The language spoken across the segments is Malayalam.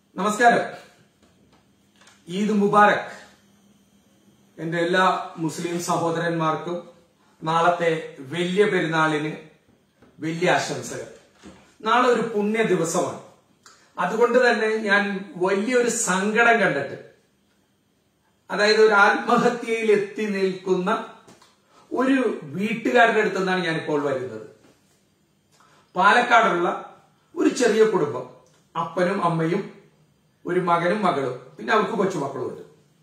നമസ്കാരം ഈദ് മുബാരക് എന്റെ എല്ലാ മുസ്ലിം സഹോദരന്മാർക്കും നാളത്തെ വലിയ പെരുന്നാളിന് വലിയ ആശംസകൾ നാളെ ഒരു പുണ്യ ദിവസമാണ് അതുകൊണ്ട് തന്നെ ഞാൻ വലിയൊരു സങ്കടം കണ്ടിട്ട് അതായത് ഒരു ആത്മഹത്യയിൽ എത്തി നിൽക്കുന്ന ഒരു വീട്ടുകാരുടെ അടുത്ത് നിന്നാണ് ഞാനിപ്പോൾ വരുന്നത് പാലക്കാടുള്ള ഒരു ചെറിയ കുടുംബം അപ്പനും അമ്മയും ഒരു മകനും മകളും പിന്നെ അവർക്ക് കൊച്ചുമക്കളുമുണ്ട്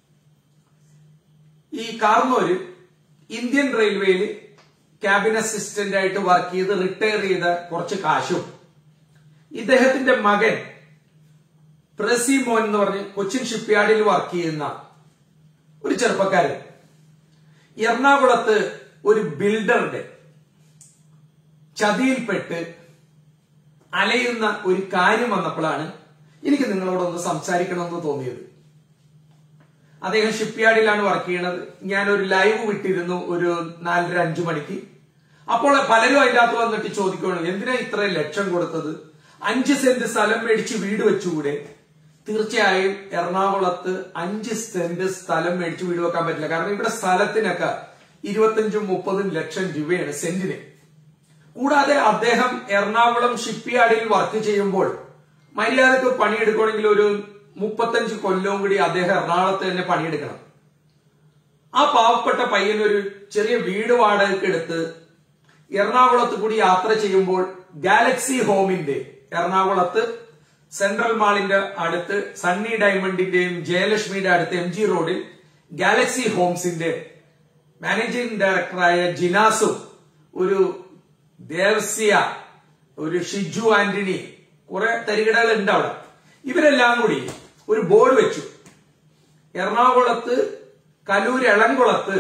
ഈ കാർന്നോര് ഇന്ത്യൻ റെയിൽവേയിൽ ക്യാബിൻ അസിസ്റ്റന്റ് ആയിട്ട് വർക്ക് ചെയ്ത് റിട്ടയർ ചെയ്ത കുറച്ച് കാശും ഇദ്ദേഹത്തിന്റെ മകൻ പ്രസി മോൻ എന്ന് പറഞ്ഞ് കൊച്ചിൻ ഷിപ്പ്യാർഡിൽ വർക്ക് ചെയ്യുന്ന ഒരു ചെറുപ്പക്കാരൻ എറണാകുളത്ത് ഒരു ബിൽഡറുടെ ചതിയിൽപ്പെട്ട് അലയുന്ന ഒരു കാര്യം വന്നപ്പോഴാണ് എനിക്ക് നിങ്ങളോടൊന്ന് സംസാരിക്കണമെന്ന് തോന്നിയത് അദ്ദേഹം ഷിപ്പ്യാർഡിലാണ് വർക്ക് ചെയ്യണത് ഞാൻ ഒരു ലൈവ് വിട്ടിരുന്നു ഒരു നാലര അഞ്ചു മണിക്ക് അപ്പോൾ പലരും അതിന്റെ അകത്ത് വന്നിട്ട് ചോദിക്കുകയാണ് എന്തിനാ ഇത്ര ലക്ഷം കൊടുത്തത് അഞ്ച് സെന്റ് സ്ഥലം മേടിച്ച് വീട് വെച്ചുകൂടെ തീർച്ചയായും എറണാകുളത്ത് അഞ്ച് സെന്റ് സ്ഥലം മേടിച്ച് വീട് വെക്കാൻ പറ്റില്ല കാരണം ഇവിടെ സ്ഥലത്തിനൊക്കെ ഇരുപത്തഞ്ചും മുപ്പതും ലക്ഷം രൂപയാണ് സെന്റിന് കൂടാതെ അദ്ദേഹം എറണാകുളം ഷിപ്പ്യാർഡിൽ വർക്ക് ചെയ്യുമ്പോൾ മര്യാദക്ക് പണിയെടുക്കണമെങ്കിൽ ഒരു മുപ്പത്തഞ്ച് കൊല്ലവും കൂടി അദ്ദേഹം എറണാകുളത്ത് തന്നെ പണിയെടുക്കണം ആ പാവപ്പെട്ട പയ്യൻ ഒരു ചെറിയ വീട് വാടകയ്ക്ക് എടുത്ത് എറണാകുളത്ത് കൂടി യാത്ര ചെയ്യുമ്പോൾ ഗാലക്സി ഹോമിന്റെ എറണാകുളത്ത് സെൻട്രൽ മാളിന്റെ അടുത്ത് സണ്ണി ഡയമണ്ടിന്റെയും ജയലക്ഷ്മിയുടെ അടുത്ത് എം ജി റോഡിൽ ഗാലക്സി ഹോംസിന്റെ മാനേജിംഗ് ഡയറക്ടറായ ജിനാസും ഒരു ദേവസ്യ ഒരു ഷിജു ആന്റണി കുറെ തരികിടകൾ ഉണ്ട് അവിടെ ഇവരെല്ലാം കൂടി ഒരു ബോർഡ് വെച്ചു എറണാകുളത്ത് കലൂർ എളംകുളത്ത്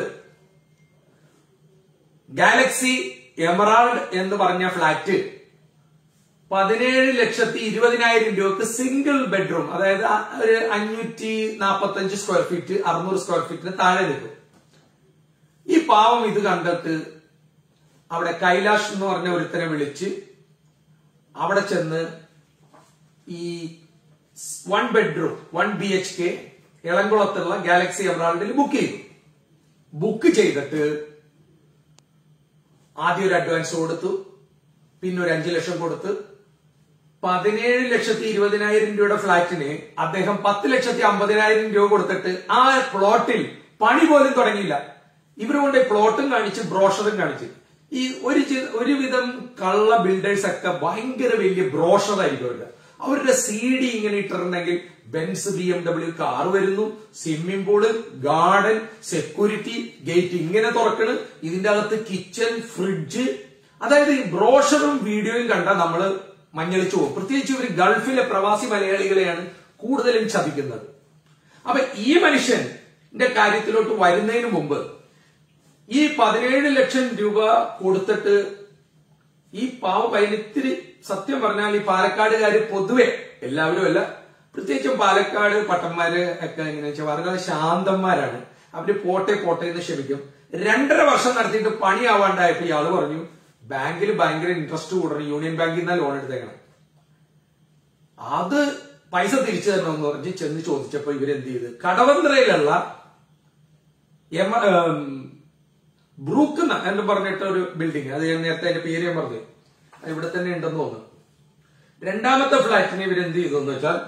ഗാലക്സി എമറാൾഡ് എന്ന് പറഞ്ഞ ഫ്ലാറ്റ് പതിനേഴ് ലക്ഷത്തി ഇരുപതിനായിരം രൂപക്ക് സിംഗിൾ ബെഡ്റൂം അതായത് ഒരു അഞ്ഞൂറ്റി നാപ്പത്തി അഞ്ച് സ്ക്വയർ ഫീറ്റ് അറുന്നൂറ് സ്ക്വയർ ഫീറ്റിന് താഴെ നിൽക്കും ഈ പാവം ഇത് കണ്ടിട്ട് അവിടെ കൈലാഷ് എന്ന് പറഞ്ഞ ഒരുത്തനെ വിളിച്ച് അവിടെ ചെന്ന് ഈ one bedroom one B H K ഇളംകുളത്തുള്ള ഗാലക്സി എമറാൾഡിൽ ബുക്ക് ചെയ്തു ബുക്ക് ചെയ്തിട്ട് ആദ്യം ഒരു അഡ്വാൻസ് കൊടുത്തു പിന്നെ ഒരു അഞ്ചു ലക്ഷം കൊടുത്ത് പതിനേഴ് ലക്ഷത്തി ഇരുപതിനായിരം രൂപയുടെ ഫ്ളാറ്റിന് അദ്ദേഹം പത്ത് ലക്ഷത്തി അമ്പതിനായിരം രൂപ കൊടുത്തിട്ട് ആ പ്ലോട്ടിൽ പണി പോലും തുടങ്ങിയില്ല ഇവർ കൊണ്ട് പ്ലോട്ടും കാണിച്ച് ബ്രോഷറും കാണിച്ച് ഈ ഒരു ചി- ഒരുവിധം കള്ള ബിൽഡേഴ്സ് ഒക്കെ ഭയങ്കര വലിയ ബ്രോഷർ ആയിരിക്കും അവരുടെ അവരുടെ സി ഡി ഇങ്ങനെ ഇട്ടിട്ടുണ്ടെങ്കിൽ Benz B M W car വരുന്നു swimming pool garden security gate ഇങ്ങനെ തുറക്കണ് ഇതിന്റെ അകത്ത് കിച്ചൺ ഫ്രിഡ്ജ് അതായത് ഈ ബ്രോഷറും വീഡിയോയും കണ്ടാൽ നമ്മള് മഞ്ഞളിച്ചു പോകും പ്രത്യേകിച്ച് ഇവർ ഗൾഫിലെ പ്രവാസി മലയാളികളെയാണ് കൂടുതലും ചതിക്കുന്നത് അപ്പൊ ഈ മനുഷ്യന്റെ കാര്യത്തിലോട്ട് വരുന്നതിന് മുമ്പ് ഈ പതിനേഴ് ലക്ഷം രൂപ കൊടുത്തിട്ട് ഈ പാവ പൈനത്തിരി സത്യം പറഞ്ഞാൽ ഈ പാലക്കാടുകാര് പൊതുവെ എല്ലാവരും അല്ല പ്രത്യേകിച്ചും പാലക്കാട് പട്ടന്മാര് ഒക്കെ എങ്ങനെ വെച്ചാൽ വളരെ ശാന്തന്മാരാണ് അവര് പോട്ടെ പോട്ടെ എന്ന് ക്ഷമിക്കും രണ്ടര വർഷം നടത്തിയിട്ട് പണിയാവാണ്ടായപ്പോ ഇയാള് പറഞ്ഞു ബാങ്കിൽ ഭയങ്കര ഇൻട്രസ്റ്റ് കൂടണം യൂണിയൻ ബാങ്കിൽ നിന്നാ ലോൺ എടുത്തേക്കണം അത് പൈസ തിരിച്ചു തരണമെന്ന് പറഞ്ഞ് ചെന്ന് ചോദിച്ചപ്പോ ഇവരെന്ത് ചെയ്ത് കടവന്ത്രയിലുള്ള എമ- ഏം, ബ്രൂക്ക് ന- എന്ന് പറഞ്ഞിട്ട് ഒരു ബിൽഡിംഗ് അത് ഞാൻ നേരത്തെ അതിന്റെ പേര് ഞാൻ പറഞ്ഞു അത് ഇവിടെ തന്നെ ഉണ്ടെന്ന് തോന്നുന്നു രണ്ടാമത്തെ ഫ്ലാറ്റിന് ഇവരെന്ത് ചെയ്തു എന്ന് വെച്ചാൽ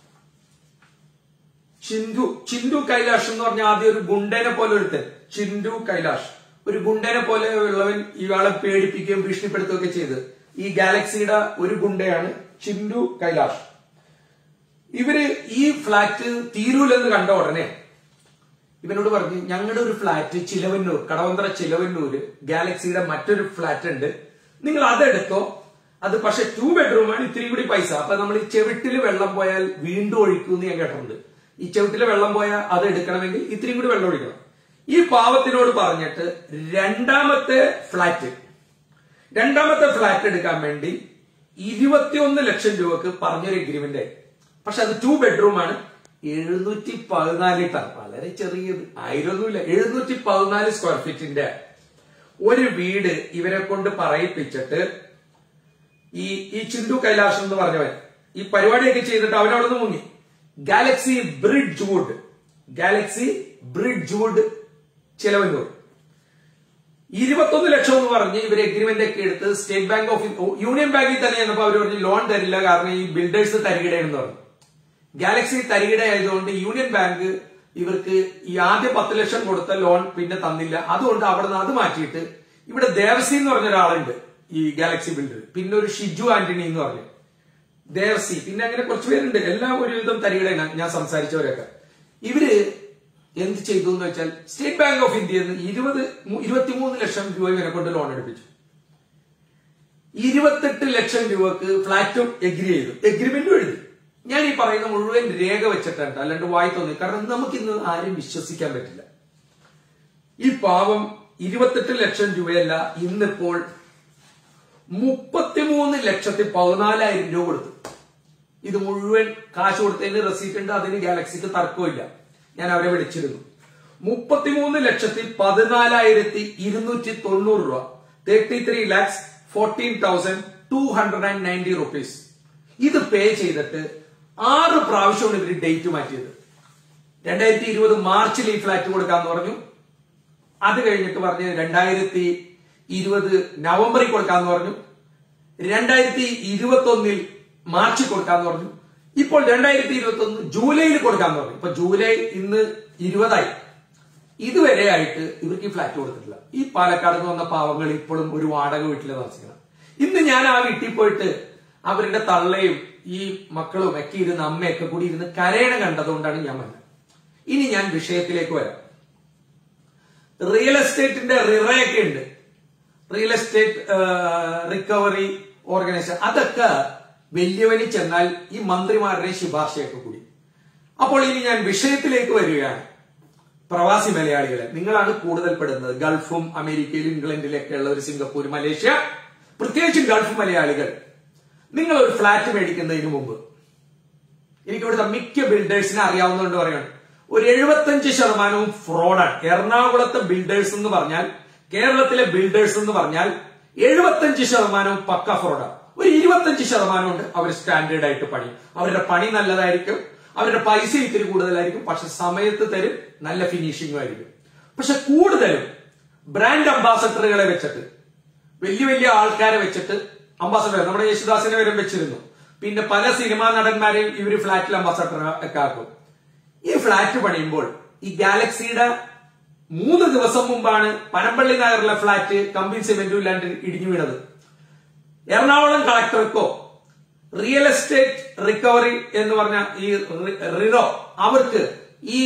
ചിന്തു ചിന്തു കൈലാഷ് എന്ന് പറഞ്ഞ ആദ്യം ഒരു ഗുണ്ടനെ പോലെ ഒരുത്തൻ ചിന്തു കൈലാഷ് ഒരു ഗുണ്ടനെ പോലെ ഉള്ളവൻ ഇയാളെ പേടിപ്പിക്കുകയും ഭീഷണിപ്പെടുത്തുകയൊക്കെ ചെയ്ത് ഈ ഗാലക്സിയുടെ ഒരു ഗുണ്ടയാണ് ചിന്തു കൈലാഷ് ഇവര് ഈ ഫ്ലാറ്റ് തീരൂലെന്ന് കണ്ട ഉടനെ ഇവനോട് പറഞ്ഞു ഞങ്ങളുടെ ഒരു ഫ്ലാറ്റ് ചിലവന്നൂർ കടവന്തറ ചിലവന്നൂര് ഗാലക്സിയുടെ മറ്റൊരു ഫ്ലാറ്റ് ഉണ്ട് നിങ്ങൾ അതെടുത്തോ അത് പക്ഷെ ടു ബെഡ്റൂമാണ് ഇത്തിരി കൂടി പൈസ അപ്പൊ നമ്മൾ ഈ ചെവിട്ടില് വെള്ളം പോയാൽ വീണ്ടും ഒഴിക്കൂന്ന് ഞാൻ കേട്ടിട്ടുണ്ട് ഈ ചെവിട്ടിലെ വെള്ളം പോയാൽ അത് എടുക്കണമെങ്കിൽ ഇത്തിരി കൂടി വെള്ളം ഒഴിക്കണം ഈ പാവത്തിനോട് പറഞ്ഞിട്ട് രണ്ടാമത്തെ ഫ്ലാറ്റ് രണ്ടാമത്തെ ഫ്ലാറ്റ് എടുക്കാൻ വേണ്ടി ഇരുപത്തിയൊന്ന് ലക്ഷം രൂപക്ക് പറഞ്ഞൊരു എഗ്രിമെന്റ് പക്ഷെ അത് ടു ബെഡ്റൂം ആണ് എഴുന്നൂറ്റി പതിനാല് ടൺ വളരെ ചെറിയത് ആയിരൊന്നുമില്ല എഴുന്നൂറ്റി പതിനാല് സ്ക്വയർ ഫീറ്റിന്റെ ഒരു വീട് ഇവരെ കൊണ്ട് പറയിപ്പിച്ചിട്ട് ഈ ഈ ചിന്തു കൈലാഷം എന്ന് പറഞ്ഞവൻ ഈ പരിപാടിയൊക്കെ ചെയ്തിട്ട് അവൻ അവിടെ നിന്ന് മുങ്ങി Galaxy bridge wood Galaxy bridge wood Chilavannur ഇരുപത്തൊന്ന് ലക്ഷം എന്ന് പറഞ്ഞ് ഇവർ എഗ്രിമെന്റ് ഒക്കെ എടുത്ത് സ്റ്റേറ്റ് ബാങ്ക് ഓഫ് യൂണിയൻ ബാങ്കിൽ തന്നെ ചെന്നപ്പോ അവർ പറഞ്ഞു ലോൺ തരില്ല കാരണം ഈ ബിൽഡേഴ്സ് തരികിടയെന്ന് പറഞ്ഞു ഗാലക്സി തരികിട ആയതുകൊണ്ട് യൂണിയൻ ബാങ്ക് ഇവർക്ക് ഈ ആദ്യ പത്ത് ലക്ഷം കൊടുത്ത ലോൺ പിന്നെ തന്നില്ല അതുകൊണ്ട് അവിടെ നിന്ന് അത് മാറ്റിയിട്ട് ഇവിടെ ദേവസി എന്ന് പറഞ്ഞ ഒരാളുണ്ട് ഈ ഗാലക്സി ബിൽഡർ പിന്നെ ഒരു ഷിജു ആന്റണി എന്ന് പറഞ്ഞു ദേവസി പിന്നെ അങ്ങനെ കുറച്ച് പേരുണ്ട് എല്ലാം ഒരുവിധം തരികിടയാണ് ഞാൻ സംസാരിച്ചവരൊക്കെ ഇവര് എന്ത് ചെയ്തു എന്ന് വെച്ചാൽ സ്റ്റേറ്റ് ബാങ്ക് ഓഫ് ഇന്ത്യയിൽ നിന്ന് ഇരുപത് ഇരുപത്തിമൂന്ന് ലക്ഷം രൂപ ഇവരെ കൊണ്ട് ലോൺ എടുപ്പിച്ചു ഇരുപത്തെട്ട് ലക്ഷം രൂപക്ക് ഫ്ലാറ്റും എഗ്രി ചെയ്തു എഗ്രിമെന്റും എഴുതി ഞാൻ ഈ പറയുന്ന മുഴുവൻ രേഖ വെച്ചിട്ടുണ്ട് അല്ലാണ്ട് വായി തോന്നി കാരണം നമുക്ക് ഇന്ന് ആരും വിശ്വസിക്കാൻ പറ്റില്ല ഈ പാവം ഇരുപത്തെട്ട് ലക്ഷം രൂപയല്ല ഇന്നിപ്പോൾ മുപ്പത്തിമൂന്ന് ലക്ഷത്തി പതിനാലായിരം രൂപ കൊടുത്തു ഇത് മുഴുവൻ കാശ് കൊടുത്തതിന് റെസീറ്റ് ഉണ്ട് അതിന് ഗാലക്സിക്ക് തർക്കമില്ല ഞാൻ അവരെ വിളിച്ചിരുന്നു മുപ്പത്തിമൂന്ന് ലക്ഷത്തി പതിനാലായിരത്തി ഇരുന്നൂറ്റി തൊണ്ണൂറ് രൂപ thirty three lakhs fourteen thousand two hundred and ninety rupees ഇത് പേ ചെയ്തിട്ട് ആറ് പ്രാവശ്യമാണ് ഇവർ ഡേറ്റ് മാറ്റിയത് രണ്ടായിരത്തി ഇരുപത് മാർച്ചിൽ ഈ ഫ്ലാറ്റ് കൊടുക്കാന്ന് പറഞ്ഞു അത് കഴിഞ്ഞിട്ട് പറഞ്ഞ് രണ്ടായിരത്തി ഇരുപത് നവംബറിൽ കൊടുക്കാന്ന് പറഞ്ഞു രണ്ടായിരത്തി ഇരുപത്തി ഒന്നിൽ മാർച്ചിൽ കൊടുക്കാന്ന് പറഞ്ഞു ഇപ്പോൾ രണ്ടായിരത്തി ഇരുപത്തി ഒന്ന് ജൂലൈയിൽ കൊടുക്കാന്ന് പറഞ്ഞു ഇപ്പൊ ജൂലൈ ഇന്ന് ഇരുപതായി ഇതുവരെ ആയിട്ട് ഇവർക്ക് ഈ ഫ്ലാറ്റ് കൊടുത്തിട്ടില്ല ഈ പാലക്കാട് നിന്ന് വന്ന പാവങ്ങൾ ഇപ്പോഴും ഒരു വാടക വീട്ടിൽ താമസിക്കണം ഇന്ന് ഞാൻ ആ വീട്ടിൽ പോയിട്ട് അവരുടെ തള്ളയും ഈ മക്കളും ഒക്കെ ഇരുന്ന് അമ്മയൊക്കെ കൂടി ഇരുന്ന് കരയണ കണ്ടതുകൊണ്ടാണ് ഞാൻ വന്നത് ഇനി ഞാൻ വിഷയത്തിലേക്ക് വരാം റിയൽ എസ്റ്റേറ്റിന്റെ റിറയൊക്കെ ഉണ്ട് റിയൽ എസ്റ്റേറ്റ് റിക്കവറി ഓർഗനൈസേഷൻ അതൊക്കെ വലിയവന് ചെന്നാൽ ഈ മന്ത്രിമാരുടെ ശുപാർശയൊക്കെ കൂടി അപ്പോൾ ഇനി ഞാൻ വിഷയത്തിലേക്ക് വരികയാണ് പ്രവാസി മലയാളികളെ നിങ്ങളാണ് കൂടുതൽ പെടുന്നത് ഗൾഫും അമേരിക്കയിലും ഇംഗ്ലണ്ടിലൊക്കെ ഉള്ള ഒരു സിംഗപ്പൂർ മലേഷ്യ പ്രത്യേകിച്ചും ഗൾഫ് മലയാളികൾ നിങ്ങൾ ഒരു ഫ്ലാറ്റ് മേടിക്കുന്നതിന് മുമ്പ് എനിക്ക് ഇവിടുത്തെ മിക്ക ബിൽഡേഴ്സിനെ അറിയാവുന്നതുകൊണ്ട് പറയാണ് ഒരു എഴുപത്തഞ്ച് ശതമാനവും ഫ്രോഡാണ് എറണാകുളത്തെ ബിൽഡേഴ്സ് എന്ന് പറഞ്ഞാൽ കേരളത്തിലെ ബിൽഡേഴ്സ് എന്ന് പറഞ്ഞാൽ എഴുപത്തഞ്ച് ശതമാനവും പക്ക ഫ്രോഡാണ് ഒരു ഇരുപത്തഞ്ച് ശതമാനം ഉണ്ട് അവർ സ്റ്റാൻഡേർഡ് ആയിട്ട് പണി അവരുടെ പണി നല്ലതായിരിക്കും അവരുടെ പൈസ ഇത്തിരി കൂടുതലായിരിക്കും പക്ഷെ സമയത്ത് തരും നല്ല ഫിനിഷിംഗും ആയിരിക്കും പക്ഷെ കൂടുതലും ബ്രാൻഡ് അംബാസഡറുകളെ വെച്ചിട്ട് വലിയ വലിയ ആൾക്കാരെ വെച്ചിട്ട് അംബാസഡർ നമ്മുടെ യേശുദാസിനെ വരെ വെച്ചിരുന്നു പിന്നെ പല സിനിമാ നടന്മാരെയും ഇവര് ഫ്ലാറ്റിൽ അംബാസഡർ ഒക്കെ ആക്കും ഈ ഫ്ലാറ്റ് പണിയുമ്പോൾ ഈ ഗാലക്സിയുടെ മൂന്ന് ദിവസം മുമ്പാണ് പനമ്പള്ളി നഗറിലെ ഫ്ലാറ്റ് കമ്പി സിമെന്റും ഇല്ലാണ്ട് ഇടിഞ്ഞു വീണത് എറണാകുളം കളക്ടർക്കോ റിയൽ എസ്റ്റേറ്റ് റിക്കവറി എന്ന് പറഞ്ഞ ഈ റിറോ അവർക്ക് ഈ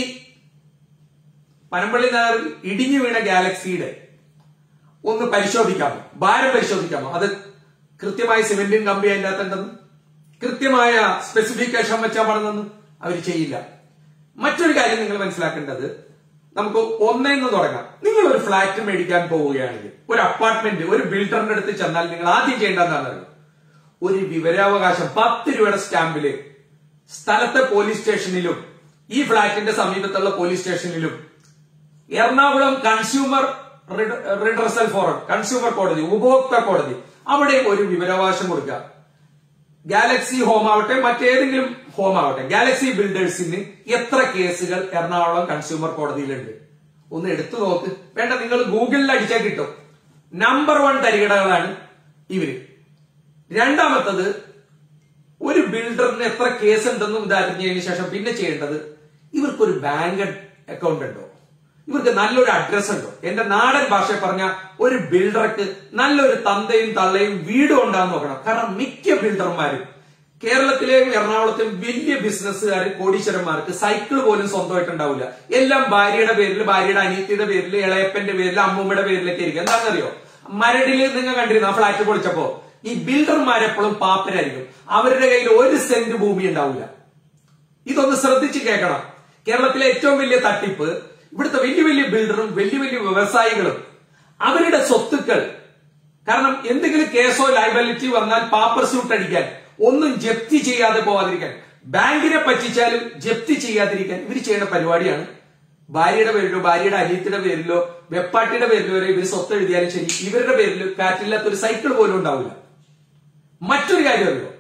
പനമ്പള്ളി നഗറിൽ ഇടിഞ്ഞു വീണ ഗാലക്സിയുടെ ഒന്ന് പരിശോധിക്കാമോ ഭാരം പരിശോധിക്കാമോ അത് കൃത്യമായ സിമെന്റും കമ്പി അതിന്റെ അകത്തുണ്ടെന്ന് കൃത്യമായ സ്പെസിഫിക്കേഷൻ വെച്ചാ പണിതെന്ന് അവർ ചെയ്യില്ല മറ്റൊരു കാര്യം നിങ്ങൾ മനസ്സിലാക്കേണ്ടത് നമുക്ക് ഒന്നേന്ന് തുടങ്ങാം നിങ്ങൾ ഒരു ഫ്ലാറ്റ് മേടിക്കാൻ പോവുകയാണെങ്കിൽ ഒരു അപ്പാർട്ട്മെന്റ് ഒരു ബിൽഡറിന്റെ അടുത്ത് ചെന്നാൽ നിങ്ങൾ ആദ്യം ചെയ്യേണ്ടതെന്താണെന്ന് അറിയോ ഒരു വിവരാവകാശം പത്ത് രൂപയുടെ സ്റ്റാമ്പില് സ്ഥലത്തെ പോലീസ് സ്റ്റേഷനിലും ഈ ഫ്ളാറ്റിന്റെ സമീപത്തുള്ള പോലീസ് സ്റ്റേഷനിലും Ernakulam consumer redressal forum consumer കോടതി ഉപഭോക്തൃ കോടതി അവിടെ ഒരു വിവരാവകാശം കൊടുക്കുക ഗാലക്സി ഹോം ആവട്ടെ മറ്റേതെങ്കിലും ഹോം ആവട്ടെ ഗാലക്സി ബിൽഡേഴ്സിന് എത്ര കേസുകൾ എറണാകുളം കൺസ്യൂമർ കോടതിയിലുണ്ട് ഒന്ന് എടുത്തു നോക്ക് വേണ്ട നിങ്ങൾ ഗൂഗിളിൽ അടിച്ചാൽ കിട്ടും നമ്പർ വൺ തരികടകളാണ് ഇവര് രണ്ടാമത്തത് ഒരു ബിൽഡറിന് എത്ര കേസ് ഉണ്ടെന്നും ഇത് അറിഞ്ഞതിന് ശേഷം പിന്നെ ചെയ്യേണ്ടത് ഇവർക്കൊരു ബാങ്ക് അക്കൗണ്ട് ഉണ്ടോ ഇവർക്ക് നല്ലൊരു അഡ്രസ് ഉണ്ടോ എന്റെ നാടൻ ഭാഷ പറഞ്ഞ ഒരു ബിൽഡർക്ക് നല്ലൊരു തന്തയും തള്ളയും വീടും ഉണ്ടാന്ന് നോക്കണം കാരണം മിക്ക ബിൽഡർമാരും കേരളത്തിലെയും എറണാകുളത്തെയും വലിയ ബിസിനസ്സുകാർ കോടീശ്വരന്മാർക്ക് സൈക്കിൾ പോലും സ്വന്തമായിട്ടുണ്ടാവില്ല എല്ലാം ഭാര്യയുടെ പേരിൽ ഭാര്യയുടെ അനിയത്തിയുടെ പേരിൽ ഇളയപ്പന്റെ പേരിൽ അമ്മൂമ്മയുടെ പേരിലൊക്കെ ആയിരിക്കും എന്താണെന്നറിയോ മരടില് നിങ്ങൾ കണ്ടിരുന്നു ആ ഫ്ലാറ്റ് പൊളിച്ചപ്പോ ഈ ബിൽഡർമാരെപ്പോഴും പാപ്പരായിരിക്കും അവരുടെ കയ്യിൽ ഒരു സെന്റ് ഭൂമി ഉണ്ടാവില്ല ഇതൊന്ന് ശ്രദ്ധിച്ച് കേൾക്കണം കേരളത്തിലെ ഏറ്റവും വലിയ തട്ടിപ്പ് ഇവിടുത്തെ വലിയ വലിയ ബിൽഡറും വലിയ വലിയ വ്യവസായികളും അവരുടെ സ്വത്തുക്കൾ കാരണം എന്തെങ്കിലും കേസോ ലൈബിലിറ്റി വന്നാൽ പാപ്പർ സ്യൂട്ട് അടിക്കാൻ ഒന്നും ജപ്തി ചെയ്യാതെ പോവാതിരിക്കാൻ ബാങ്കിനെ പറ്റിച്ചാലും ജപ്തി ചെയ്യാതിരിക്കാൻ ഇവർ ചെയ്യുന്ന പരിപാടിയാണ് ഭാര്യയുടെ പേരിലോ ഭാര്യയുടെ അനിയത്തിയുടെ പേരിലോ വെപ്പാട്ടിയുടെ പേരിലോ വരെ ഇവർ സ്വത്ത് എഴുതിയാലും ശരി ഇവരുടെ പേരിൽ കാറ്റില്ലാത്ത ഒരു സൈക്കിൾ പോലും ഉണ്ടാവില്ല മറ്റൊരു കാര്യം അറിയോ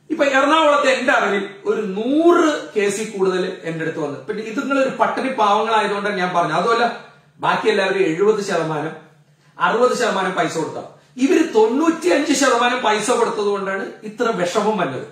ഇപ്പൊ എറണാകുളത്തെ എന്റെ അറിവിൽ ഒരു നൂറ് കേസിൽ കൂടുതൽ എന്റെ അടുത്ത് വന്നു പിന്നെ ഇത് നിങ്ങളൊരു പട്ടിണി പാവങ്ങളായതുകൊണ്ടാണ് ഞാൻ പറഞ്ഞു അതുമല്ല ബാക്കി എല്ലാവരും എഴുപത് ശതമാനം അറുപത് ശതമാനം പൈസ കൊടുത്ത ഇവര് തൊണ്ണൂറ്റിയഞ്ച് ശതമാനം പൈസ കൊടുത്തത് കൊണ്ടാണ് ഇത്ര വിഷമം വന്നത്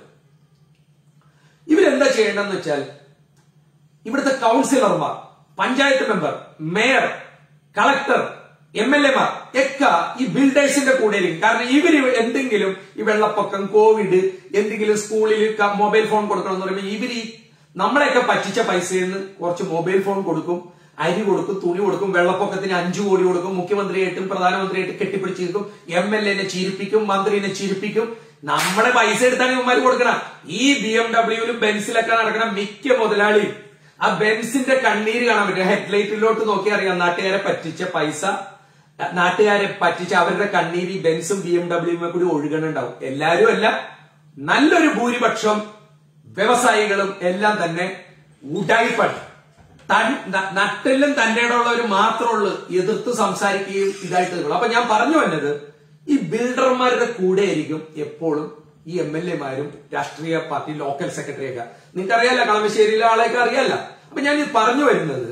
ഇവരെന്താ ചെയ്യേണ്ടതെന്ന് വെച്ചാൽ ഇവിടുത്തെ കൗൺസിലർമാർ panchayat member mayor collector M L എമാർ ഒക്കെ ഈ ബിൽഡേഴ്സിന്റെ കൂടെ ഇരിക്കും കാരണം ഇവര് എന്തെങ്കിലും ഈ വെള്ളപ്പൊക്കം കോവിഡ് എന്തെങ്കിലും സ്കൂളിൽ ക- മൊബൈൽ ഫോൺ കൊടുക്കണം എന്ന് പറയുമ്പോൾ ഇവര് ഈ നമ്മളെയൊക്കെ പറ്റിച്ച പൈസയിൽ നിന്ന് കുറച്ച് മൊബൈൽ ഫോൺ കൊടുക്കും അരി കൊടുക്കും തുണി കൊടുക്കും വെള്ളപ്പൊക്കത്തിന് അഞ്ചു കോടി കൊടുക്കും മുഖ്യമന്ത്രിയായിട്ടും പ്രധാനമന്ത്രിയായിട്ടും കെട്ടിപ്പിടിച്ചിരിക്കും എം എൽ എനെ ചിരിപ്പിക്കും മന്ത്രിനെ ചിരിപ്പിക്കും നമ്മുടെ പൈസ എടുത്താണ് ഇവന്മാർ കൊടുക്കണം ഈ ബി എം ഡബ്ല്യൂവിലും ബെൻസിലൊക്കെ നടക്കണ മിക്ക മുതലാളിയും ആ ബെൻസിന്റെ കണ്ണീര് കാണാൻ പറ്റും ഹെഡ്ലൈറ്റിലോട്ട് നോക്കി അറിയാം നാട്ടുകാരെ പറ്റിച്ച പൈസ നാട്ടുകാരെ പറ്റിച്ച അവരുടെ കണ്ണീര് ഈ ബെൻസും ബി എം ഡബ്ല്യുമെ കൂടി ഒഴുകണുണ്ടാവും എല്ലാരും അല്ല നല്ലൊരു ഭൂരിപക്ഷം വ്യവസായികളും എല്ലാം തന്നെ ഉടായിപ്പാണ് തൻ ന- നട്ടെല്ലും തന്റെ ഉള്ളവർ മാത്രമുള്ളൂ എതിർത്ത് സംസാരിക്കുകയും ഇതായിട്ട് നിൽക്കുള്ളൂ അപ്പൊ ഞാൻ പറഞ്ഞു വന്നത് ഈ ബിൽഡർമാരുടെ കൂടെ ആയിരിക്കും എപ്പോഴും ഈ എം എൽ എമാരും രാഷ്ട്രീയ പാർട്ടി ലോക്കൽ സെക്രട്ടറി ഒക്കെ നിങ്ങൾക്കറിയാലോ കളമശ്ശേരിയിലെ ആളെയൊക്കെ അറിയാലോ അപ്പൊ ഞാൻ ഈ പറഞ്ഞു വരുന്നത്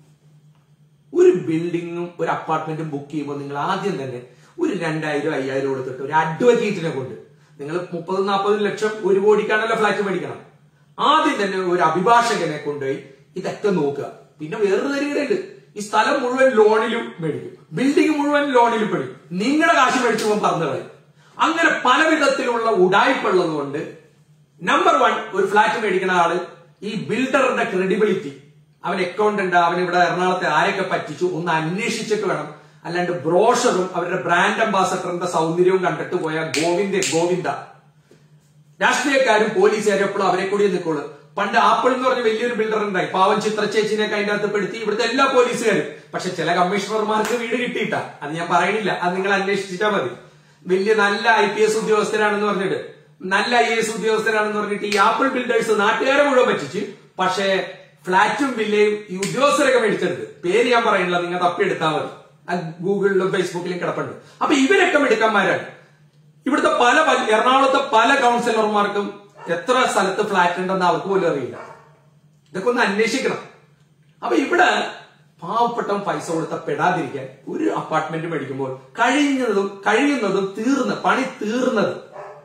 ഒരു ബിൽഡിങ്ങും ഒരു അപ്പാർട്ട്മെന്റും ബുക്ക് ചെയ്യുമ്പോൾ നിങ്ങൾ ആദ്യം തന്നെ ഒരു രണ്ടായിരം അയ്യായിരം കൊടുത്തിട്ട് ഒരു അഡ്വക്കേറ്റിനെ കൊണ്ട് നിങ്ങൾ മുപ്പത് നാൽപ്പത് ലക്ഷം ഒരു കോടിക്കാണല്ലോ ഫ്ലാറ്റ് മേടിക്കണം ആദ്യം തന്നെ ഒരു അഭിഭാഷകനെ കൊണ്ടുപോയി ഇതൊക്കെ നോക്കുക പിന്നെ വേറൊരു തരികയുണ്ട് ഈ സ്ഥലം മുഴുവൻ ലോണിലും മേടിക്കും ബിൽഡിംഗ് മുഴുവൻ ലോണിലും മേടിക്കും നിങ്ങളുടെ കാശ് മേടിച്ചു പോകാൻ പറഞ്ഞു കളയും അങ്ങനെ പല വിധത്തിലുള്ള ഉടായ്പുള്ളത് കൊണ്ട് നമ്പർ വൺ ഒരു ഫ്ലാറ്റ് മേടിക്കുന്ന ആള് ഈ ബിൽഡറിന്റെ ക്രെഡിബിലിറ്റി അവൻ അക്കൗണ്ട് ഉണ്ട് അവൻ ഇവിടെ എറണാകുളത്തെ ആരൊക്കെ പറ്റിച്ചു ഒന്ന് അന്വേഷിച്ചിട്ട് വേണം അല്ലാണ്ട് ബ്രോഷറും അവരുടെ ബ്രാൻഡ് അംബാസഡറിന്റെ സൗന്ദര്യവും കണ്ടിട്ട് പോയ ഗോവിന്ദ ഗോവിന്ദ രാഷ്ട്രീയക്കാരും പോലീസുകാരും എപ്പോഴും അവരെ കൂടി നിൽക്കുള്ളൂ പണ്ട് ആപ്പിൾ എന്ന് പറഞ്ഞ വലിയൊരു ബിൽഡർ ഉണ്ടായി പാവം ചിത്ര ചേച്ചിനെയൊക്കെ അതിന്റെ അകത്ത് പെടുത്തി ഇവിടുത്തെ എല്ലാ പോലീസുകാരും പക്ഷെ ചില കമ്മീഷണർമാർക്ക് വീട് കിട്ടിയിട്ടാ അത് ഞാൻ പറയണില്ല അത് നിങ്ങൾ അന്വേഷിച്ചാൽ മതി വലിയ നല്ല ഐ പി എസ് ഉദ്യോഗസ്ഥരാണെന്ന് പറഞ്ഞിട്ട് നല്ല ഐ എസ് ഉദ്യോഗസ്ഥരാണെന്ന് പറഞ്ഞിട്ട് ഈ ആപ്പിൾ ബിൽഡേഴ്സ് നാട്ടുകാരെ മുഴുവൻ പറ്റിച്ച് പക്ഷേ ഫ്ളാറ്റും വില്ലയും ഈ ഉദ്യോഗസ്ഥരൊക്കെ മേടിച്ചെടുത്ത് പേര് ഞാൻ പറയണില്ല നിങ്ങൾ തപ്പിയെടുത്താൽ മതി അത് ഗൂഗിളിലും ഫേസ്ബുക്കിലും കിടപ്പുണ്ട് അപ്പൊ ഇവരൊക്കെ മിടുക്കന്മാരാണ് ഇവിടുത്തെ പല പ- എറണാകുളത്തെ പല കൗൺസിലർമാർക്കും എത്ര സ്ഥലത്ത് ഫ്ലാറ്റ് ഉണ്ടെന്ന് അവർക്ക് പോലും അറിയില്ല ഇതൊക്കെ ഒന്ന് അന്വേഷിക്കണം അപ്പൊ ഇവിടെ പാവപ്പെട്ടവൻ പൈസ കൊടുത്ത പെടാതിരിക്കാൻ ഒരു അപ്പാർട്ട്മെന്റ് മേടിക്കുമ്പോൾ കഴിയുന്നതും കഴിയുന്നതും തീർന്ന് പണി തീർന്നത്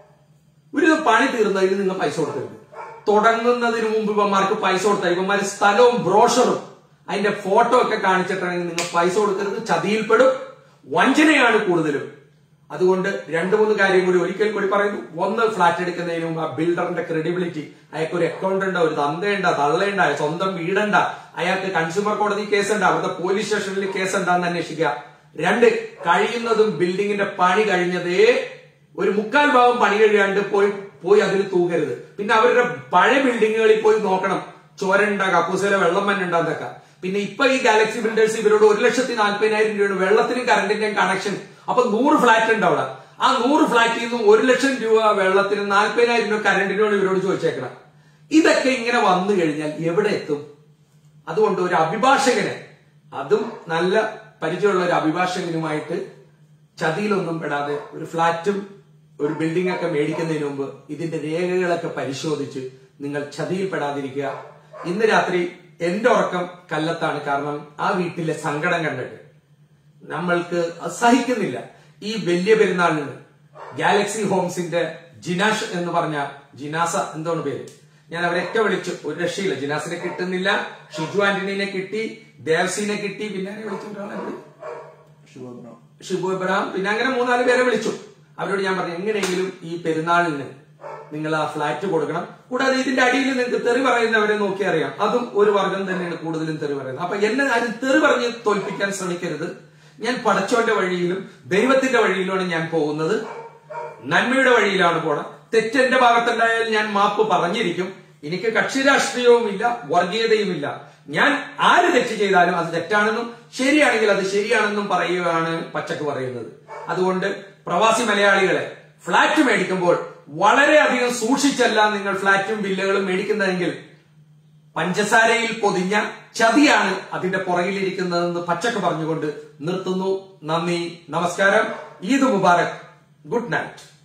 ഒരു പണി തീർന്നതിന് നിങ്ങൾ പൈസ കൊടുക്കരുത് തുടങ്ങുന്നതിന് മുമ്പ് ഇവന്മാർക്ക് പൈസ കൊടുത്താൽ ഇവന്മാര് സ്ഥലവും ബ്രോഷറും അതിന്റെ ഫോട്ടോ ഒക്കെ കാണിച്ചിട്ടാണെങ്കിൽ നിങ്ങൾ പൈസ കൊടുക്കരുത് ചതിയിൽപ്പെടും വഞ്ചനയാണ് കൂടുതലും അതുകൊണ്ട് രണ്ടു മൂന്ന് കാര്യം കൂടി ഒരിക്കൽ കൂടി പറയുന്നു ഒന്ന് ഫ്ലാറ്റ് എടുക്കുന്നതിന് മുമ്പ് ആ ബിൽഡറിന്റെ ക്രെഡിബിലിറ്റി അയാൾക്ക് ഒരു അക്കൗണ്ട് ഉണ്ട് ഒരു തന്തയുണ്ട തള്ളയുണ്ട സ്വന്തം വീടുണ്ട അയാൾക്ക് കൺസ്യൂമർ കോടതി കേസുണ്ട് അവിടുത്തെ പോലീസ് സ്റ്റേഷനിൽ കേസ് ഉണ്ടാന്ന് അന്വേഷിക്കുക രണ്ട് കഴിയുന്നതും ബിൽഡിങ്ങിന്റെ പണി കഴിഞ്ഞതേ ഒരു മുക്കാൽ ഭാഗം പണി കഴിയാണ്ട് പോയി പോയി അതിൽ തൂകരുത് പിന്നെ അവരുടെ പഴയ ബിൽഡിങ്ങുകളിൽ പോയി നോക്കണം ചോരണ്ട കക്കൂസിലെ വെള്ളം മണ്ണുണ്ടാന്നൊക്കെ പിന്നെ ഇപ്പൊ ഈ ഗാലക്സി ബിൽഡേഴ്സ് ഇവരോട് ഒരു ലക്ഷത്തി നാല്പതിനായിരം രൂപയുടെ വെള്ളത്തിനും കറണ്ടിന്റെയും കണക്ഷൻ അപ്പൊ നൂറ് ഫ്ലാറ്റ് ഉണ്ട് അവിടെ ആ നൂറ് ഫ്ലാറ്റിൽ നിന്നും ഒരു ലക്ഷം രൂപ വെള്ളത്തിന് നാല്പതിനായിരം രൂപ കറണ്ടിനോട് ഇവരോട് ചോദിച്ചേക്കണം ഇതൊക്കെ ഇങ്ങനെ വന്നു കഴിഞ്ഞാൽ എവിടെ എത്തും അതുകൊണ്ട് ഒരു അഭിഭാഷകനെ അതും നല്ല പരിചയമുള്ള ഒരു അഭിഭാഷകനുമായിട്ട് ചതിയിലൊന്നും പെടാതെ ഒരു ഫ്ലാറ്റും ഒരു ബിൽഡിംഗ് ഒക്കെ മേടിക്കുന്നതിന് മുമ്പ് ഇതിന്റെ രേഖകളൊക്കെ പരിശോധിച്ച് നിങ്ങൾ ചതിയിൽ പെടാതിരിക്കുക ഇന്ന് രാത്രി എന്റെ ഉറക്കം കല്ലത്താണ് കാരണം ആ വീട്ടിലെ സങ്കടം കണ്ടിട്ട് നമ്മൾക്ക് അത് സഹിക്കുന്നില്ല ഈ വലിയ പെരുന്നാളിന് ഗാലക്സി ഹോംസിന്റെ ജിനാഷ് എന്ന് പറഞ്ഞ ജിനാസ എന്താണ് പേര് ഞാൻ അവരൊക്കെ വിളിച്ചു ഒരു രക്ഷയില്ല ജിനാസിനെ കിട്ടുന്നില്ല ഷിജു ആന്റണിനെ കിട്ടി ദേവസിനെ കിട്ടി പിന്നെ ആരെ വിളിച്ചു ഒരാളെ വിളി- ഷിബു ഇബ്രാഹിം പിന്നെ അങ്ങനെ മൂന്നാല് പേരെ വിളിച്ചു അവരോട് ഞാൻ പറഞ്ഞു എങ്ങനെയെങ്കിലും ഈ പെരുന്നാളിന് നിങ്ങൾ ആ ഫ്ലാറ്റ് കൊടുക്കണം കൂടാതെ ഇതിന്റെ അടിയിൽ നിങ്ങൾക്ക് തെറി പറയുന്നവരെ നോക്കി അറിയാം അതും ഒരു വർഗം തന്നെയാണ് കൂടുതലും തെറി പറയുന്നത് അപ്പൊ എന്നെ ആരും തെറി പറഞ്ഞ് തോൽപ്പിക്കാൻ ശ്രമിക്കരുത് ഞാൻ പടച്ചോന്റെ വഴിയിലും ദൈവത്തിന്റെ വഴിയിലുമാണ് ഞാൻ പോകുന്നത് നന്മയുടെ വഴിയിലാണ് പോണത് തെറ്റെന്റെ ഭാഗത്തുണ്ടായാൽ ഞാൻ മാപ്പ് പറഞ്ഞിരിക്കും എനിക്ക് കക്ഷി രാഷ്ട്രീയവുമില്ല വർഗീയതയുമില്ല ഞാൻ ആര് തെറ്റ് ചെയ്താലും അത് തെറ്റാണെന്നും ശരിയാണെങ്കിൽ അത് ശരിയാണെന്നും പറയുകയാണ് പച്ചക്ക് പറയുന്നത് അതുകൊണ്ട് പ്രവാസി മലയാളികളെ ഫ്ളാറ്റ് മേടിക്കുമ്പോൾ വളരെയധികം സൂക്ഷിച്ചല്ല നിങ്ങൾ ഫ്ളാറ്റും വില്ലകളും മേടിക്കുന്നതെങ്കിൽ പഞ്ചസാരയിൽ പൊതിഞ്ഞ ചതിയാണ് അതിന്റെ പുറകിലിരിക്കുന്നതെന്ന് പച്ചക്ക് പറഞ്ഞുകൊണ്ട് നിർത്തുന്നു നന്ദി നമസ്കാരം ഈദ് മുബാറക് ഗുഡ് നൈറ്റ്